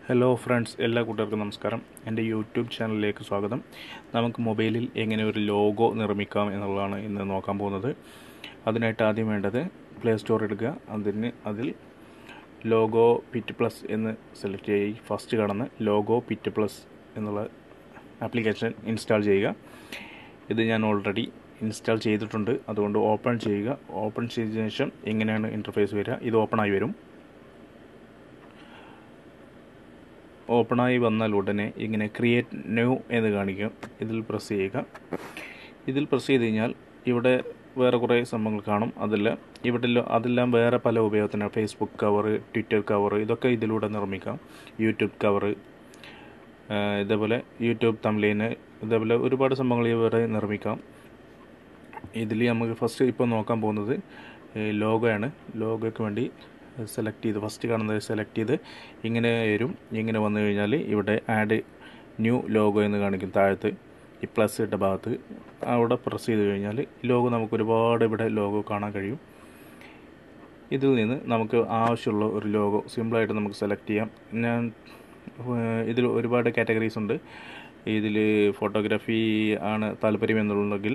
hello friends എല്ലാ കൂട്ടുകാർക്കും നമസ്കാരം എൻ്റെ യൂട്യൂബ് ചാനലിലേക്ക് സ്വാഗതം നമുക്ക് മൊബൈലിൽ എങ്ങനെ ഒരു ലോഗോ നിർമ്മിക്കാം എന്നുള്ളതാണ് ഇന്ന് നോക്കാൻ പോകുന്നത് അതിനായിട്ട് ആദ്യം വേണ്ടത് പ്ലേ സ്റ്റോർ എടുക്കുക അതിന് അതിൽ ലോഗോ പിറ്റ് പ്ലസ് എന്ന് സെലക്ട് ചെയ്ത് ഫസ്റ്റ് കാണുന്ന ലോഗോ പിറ്റ് പ്ലസ് എന്നുള്ള ആപ്ലിക്കേഷൻ ഇൻസ്റ്റാൾ ചെയ്യുക ഇത് ഞാൻ ഓൾറെഡി ഇൻസ്റ്റാൾ ചെയ്തിട്ടുണ്ട് അതുകൊണ്ട് ഓപ്പൺ ചെയ്യുക ഓപ്പൺ ചെയ്തതിനു ശേഷം എങ്ങനെയാണ് ഇൻ്റർഫേസ് വരിക ഇത് ഓപ്പണായി വരും ഓപ്പണായി വന്നാൽ ഉടനെ ഇങ്ങനെ ക്രിയേറ്റ് ന്യൂ എന്ന് കാണിക്കും ഇതിൽ പ്രസ് ചെയ്യുക ഇതിൽ പ്രസ് ചെയ്ത് കഴിഞ്ഞാൽ ഇവിടെ വേറെ കുറേ സംഭവങ്ങൾ കാണും അതെല്ലാം ഇവിടെ അതെല്ലാം വേറെ പല ഉപയോഗത്തിനാണ് ഫേസ്ബുക്ക് കവർ ട്വിറ്റർ കവർ ഇതൊക്കെ ഇതിലൂടെ നിർമ്മിക്കാം യൂട്യൂബ് കവർ ഇതേപോലെ യൂട്യൂബ് തമിഴിന് ഇതേപോലെ ഒരുപാട് സംഭവങ്ങൾ ഇവിടെ നിർമ്മിക്കാം ഇതിൽ നമുക്ക് ഫസ്റ്റ് ഇപ്പോൾ നോക്കാൻ പോകുന്നത് ലോഗോയാണ് ലോഗോയ്ക്ക് വേണ്ടി സെലക്ട് ചെയ്ത് ഫസ്റ്റ് കാണുന്നത് സെലക്ട് ചെയ്ത് ഇങ്ങനെ വരും ഇങ്ങനെ വന്നു കഴിഞ്ഞാൽ ഇവിടെ ആഡ് ന്യൂ ലോഗോ എന്ന് കാണിക്കും താഴത്ത് ഈ പ്ലസ് ഇട്ട ഭാഗത്ത് അവിടെ പ്രസ് ചെയ്ത് കഴിഞ്ഞാൽ ലോഗോ നമുക്ക് ഒരുപാട് ഇവിടെ ലോഗോ കാണാൻ കഴിയും ഇതിൽ നിന്ന് നമുക്ക് ആവശ്യമുള്ള ഒരു ലോഗോ സിമ്പിളായിട്ട് നമുക്ക് സെലക്ട് ചെയ്യാം ഞാൻ ഇതിൽ ഒരുപാട് കാറ്റഗറീസ് ഉണ്ട് ഇതിൽ ഫോട്ടോഗ്രാഫി ആണ് താല്പര്യം എന്നുണ്ടെങ്കിൽ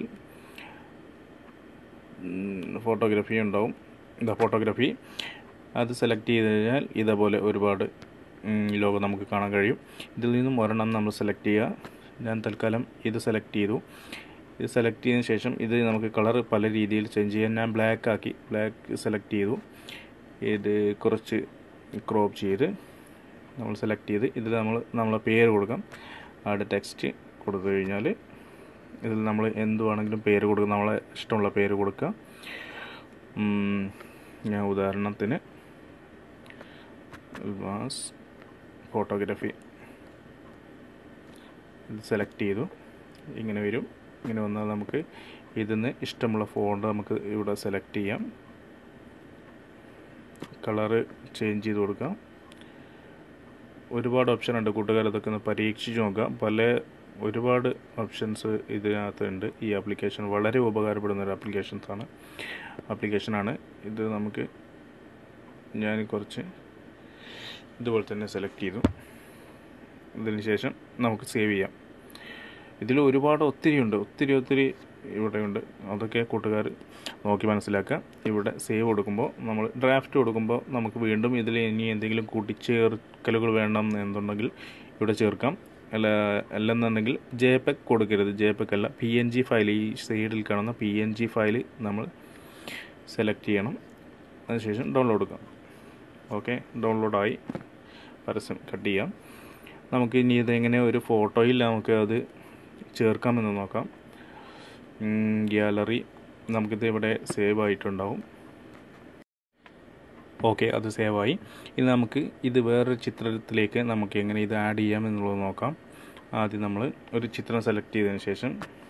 ഫോട്ടോഗ്രാഫി ഉണ്ടാവും ഇതാ ഫോട്ടോഗ്രാഫി അത് സെലക്ട് ചെയ്ത് കഴിഞ്ഞാൽ ഇതേപോലെ ഒരുപാട് ലോഗോ നമുക്ക് കാണാൻ കഴിയും ഇതിൽ നിന്നും ഒരെണ്ണം നമ്മൾ സെലക്ട് ചെയ്യുക ഞാൻ തൽക്കാലം ഇത് സെലക്ട് ചെയ്തു ഇത് സെലക്ട് ചെയ്തതിന് ശേഷം ഇത് നമുക്ക് കളർ പല രീതിയിൽ ചേഞ്ച് ചെയ്യാൻ ഞാൻ ബ്ലാക്ക് ആക്കി ബ്ലാക്ക് സെലക്ട് ചെയ്തു ഇത് കുറച്ച് ക്രോപ്പ് ചെയ്ത് നമ്മൾ സെലക്ട് ചെയ്ത് ഇതിൽ നമ്മൾ നമ്മളെ പേര് കൊടുക്കാം ആഡ് ടെക്സ്റ്റ് കൊടുത്തു കഴിഞ്ഞാൽ ഇതിൽ നമ്മൾ എന്തുവാണെങ്കിലും പേര് കൊടുക്കുക നമ്മളെ ഇഷ്ടമുള്ള പേര് കൊടുക്കുക ഞാൻ ഉദാഹരണത്തിന് വാസ് ഫോട്ടോഗ്രാഫി ഇത് സെലക്ട് ചെയ്തു ഇങ്ങനെ വരും ഇങ്ങനെ വന്നാൽ നമുക്ക് ഇതിന്ന് ഇഷ്ടമുള്ള ഫോണ്ട് നമുക്ക് ഇവിടെ സെലക്ട് ചെയ്യാം കളറ് ചേഞ്ച് ചെയ്ത് കൊടുക്കാം ഒരുപാട് ഓപ്ഷൻ ഉണ്ട് കൂട്ടുകാർ അതൊക്കെ ഒന്ന് പരീക്ഷിച്ച് നോക്കാം പല ഒരുപാട് ഓപ്ഷൻസ് ഇതിനകത്തുണ്ട് ഈ ആപ്ലിക്കേഷൻ വളരെ ഉപകാരപ്പെടുന്ന ഒരു ആപ്ലിക്കേഷൻസാണ് ആപ്ലിക്കേഷനാണ് ഇത് നമുക്ക് ഞാൻ കുറച്ച് ഇതുപോലെ തന്നെ സെലക്ട് ചെയ്തു ഇതിന് ശേഷം നമുക്ക് സേവ് ചെയ്യാം ഇതിൽ ഒരുപാട് ഒത്തിരി ഉണ്ട് ഒത്തിരി ഒത്തിരി ഇവിടെയുണ്ട് അതൊക്കെ കൂട്ടുകാർ നോക്കി മനസ്സിലാക്കുക ഇവിടെ സേവ് കൊടുക്കുമ്പോൾ നമ്മൾ ഡ്രാഫ്റ്റ് കൊടുക്കുമ്പോൾ നമുക്ക് വീണ്ടും ഇതിൽ ഇനി എന്തെങ്കിലും കൂട്ടിച്ചേർക്കലുകൾ വേണം എന്നുണ്ടെങ്കിൽ ഇവിടെ ചേർക്കാം അല്ല അല്ലെന്നുണ്ടെങ്കിൽ ജെ പെക് കൊടുക്കരുത് ജെ പെക് അല്ല പി എൻ ജി ഫയൽ ഈ സൈഡിൽ കാണുന്ന പി എൻ ജി ഫയൽ നമ്മൾ സെലക്ട് ചെയ്യണം അതിനുശേഷം ഡൗൺലോഡ് കൊടുക്കാം ഓക്കെ ഡൗൺലോഡായി പരസ്യം കട്ട് ചെയ്യാം നമുക്ക് ഇനി ഇതെങ്ങനെ ഒരു ഫോട്ടോയിൽ നമുക്ക് അത് ചേർക്കാമെന്ന് നോക്കാം ഗ്യാലറി നമുക്കിത് ഇവിടെ സേവ് ആയിട്ടുണ്ടാവും ഓക്കെ അത് സേവായി ഇനി നമുക്ക് ഇത് വേറൊരു ചിത്രത്തിലേക്ക് നമുക്ക് എങ്ങനെ ഇത് ആഡ് ചെയ്യാം എന്നുള്ളത് നോക്കാം ആദ്യം നമ്മൾ ഒരു ചിത്രം സെലക്ട് ചെയ്തതിന് ശേഷം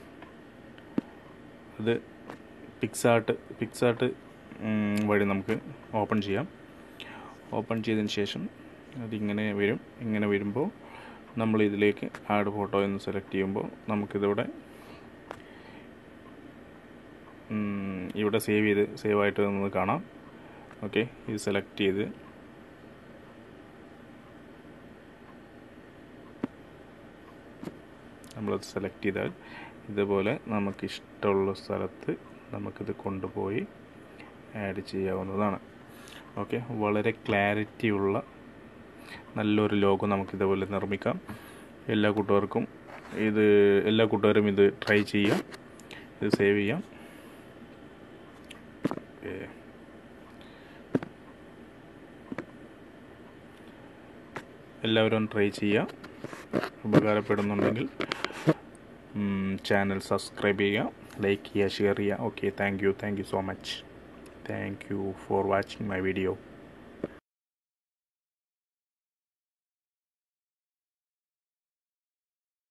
അത് പിക്സാർട്ട് പിക്സാർട്ട് വഴി നമുക്ക് ഓപ്പൺ ചെയ്യാം ഓപ്പൺ ചെയ്തതിന് ശേഷം അതിങ്ങനെ വരും ഇങ്ങനെ വരുമ്പോൾ നമ്മൾ ഇതിലേക്ക് ആഡ് ഫോട്ടോ എന്ന് സെലക്ട് ചെയ്യുമ്പോൾ നമുക്കിതിവിടെ ഇവിടെ സേവ് ചെയ്ത് സേവ് ആയിട്ട് നമുക്ക് കാണാം ഓക്കെ ഇത് സെലക്ട് ചെയ്ത് നമ്മളത് സെലക്ട് ചെയ്താൽ ഇതുപോലെ നമുക്ക് ഇഷ്ടമുള്ള സ്ഥലത്ത് നമുക്കിത് കൊണ്ടുപോയി ആഡ് ചെയ്യാവുന്നതാണ് ഓക്കെ വളരെ ക്ലാരിറ്റി ഉള്ള നല്ലൊരു ലോഗോ നമുക്കിതേപോലെ നിർമ്മിക്കാം എല്ലാ കൂട്ടുകാർക്കും ഇത് എല്ലാ കൂട്ടുകാരും ഇത് ട്രൈ ചെയ്യാം ഇത് സേവ് ചെയ്യാം ഓക്കെ എല്ലാവരും ട്രൈ ചെയ്യുക ഉപകാരപ്പെടുന്നുണ്ടെങ്കിൽ ചാനൽ സബ്സ്ക്രൈബ് ചെയ്യുക ലൈക്ക് ചെയ്യുക ഷെയർ ചെയ്യുക okay thank you thank you so much thank you for watching my video